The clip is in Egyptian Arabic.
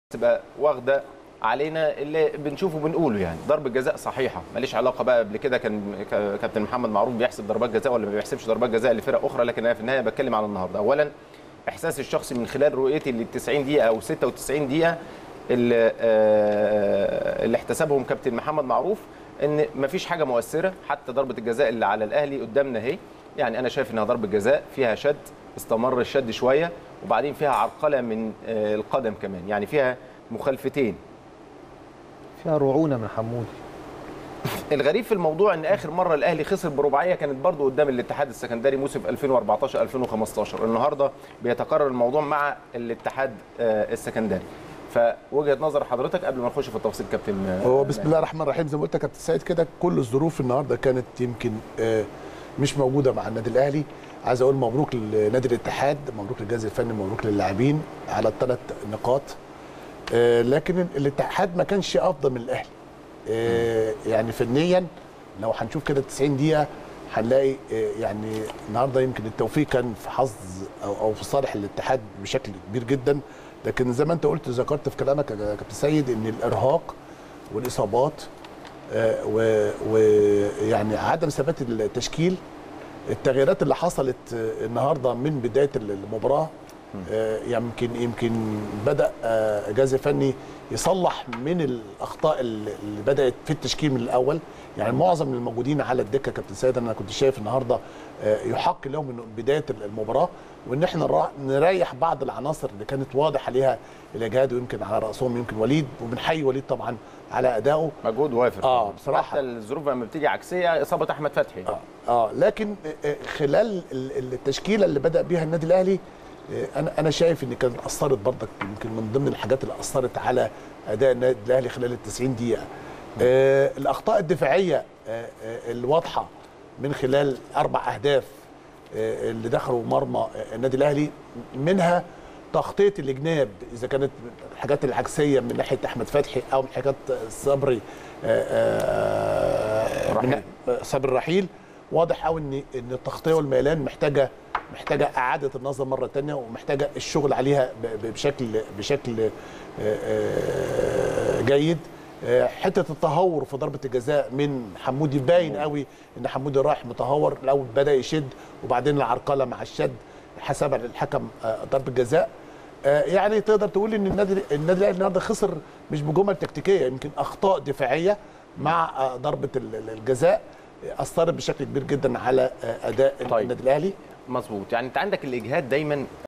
تبقى واخده علينا اللي بنشوفه بنقوله يعني ضربه جزاء صحيحه ماليش علاقه بقى قبل كده كان ك- كابتن محمد معروف بيحسب ضربات جزاء ولا ما بيحسبش ضربات جزاء لفرق اخرى لكن انا في النهايه بتكلم على النهارده اولا احساسي الشخصي من خلال رؤيتي لل 90 دقيقه او 96 دقيقه اللي, آه، اللي احتسبهم كابتن محمد معروف ان مفيش حاجه مؤثره حتى ضربه الجزاء اللي على الاهلي قدامنا اهي يعني انا شايف انها ضربه جزاء فيها شد استمر الشد شويه وبعدين فيها عرقله من آه، القدم كمان يعني فيها مخالفتين فيها رعونه من حمودي الغريب في الموضوع ان اخر مره الاهلي خسر برباعيه كانت برضو قدام الاتحاد السكندري موسم 2014 2015 النهارده بيتكرر الموضوع مع الاتحاد آه، السكندري فوجهه نظر حضرتك قبل ما نخش في التفاصيل كابتن آه، هو بسم الله الرحمن الرحيم زي ما قلت يا كابتن سيد كده كل الظروف النهارده كانت يمكن آه، مش موجوده مع النادي الاهلي عايز اقول مبروك لنادي الاتحاد مبروك للجهاز الفني مبروك للاعبين على الثلاث نقاط آه، لكن الاتحاد ما كانش افضل من الاهلي آه، يعني فنيا لو هنشوف كده 90 دقيقه هنلاقي آه، يعني النهارده يمكن التوفيق كان في حظ او او في صالح الاتحاد بشكل كبير جدا لكن زي ما انت قلت ذكرت في كلامك يا كابتن سيد ان الارهاق والاصابات ويعني عدم ثبات التشكيل التغييرات اللي حصلت آه، النهارده من بدايه المباراه آه، يمكن يمكن بدا آه، جهاز فني يصلح من الاخطاء اللي اللي بدات في التشكيل من الاول يعني معظم الموجودين على الدكه كابتن سيد انا كنت شايف النهارده آه، يحق لهم من بدايه المباراه وان احنا نرا- نريح بعض العناصر اللي كانت واضح عليها الاجهاد ويمكن على راسهم يمكن وليد وبنحيي وليد طبعا على ادائه مجهود وافر اه بصراحه حتى الظروف لما بتيجي عكسيه اصابه احمد فتحي اه اه لكن آه، خلال ال- ال- التشكيله اللي بدا بيها النادي الاهلي آه، انا انا شايف ان كانت اثرت برضك يمكن من ضمن الحاجات اللي اثرت على اداء النادي الاهلي خلال ال 90 دقيقه آه الاخطاء الدفاعيه آه آه الواضحه من خلال اربع اهداف آه اللي دخلوا مرمى آه، النادي الاهلي منها تغطيه الجناب اذا كانت الحاجات العكسيه من ناحيه احمد فتحي او من حاجات صبري آه، آه، رحيل. من- صابر رحيل واضح قوي ان ان التغطيه والميلان محتاجه محتاجه اعاده النظر مره تانية ومحتاجه الشغل عليها ب- ب- بشكل بشكل آه، آه، جيد آه، حته التهور في ضربه الجزاء من حمودي باين قوي ان حمودي رايح متهور الاول بدا يشد وبعدين العرقله مع الشد حسب الحكم آه، ضربه جزاء آه، يعني تقدر تقول ان النادي النادي الاهلي النهارده خسر مش بجمل تكتيكيه يمكن اخطاء دفاعيه مع آه، ضربه ال- ال- الجزاء اثرت بشكل كبير جدا على آه، اداء طيب. النادي الاهلي مظبوط يعني انت عندك الاجهاد دايما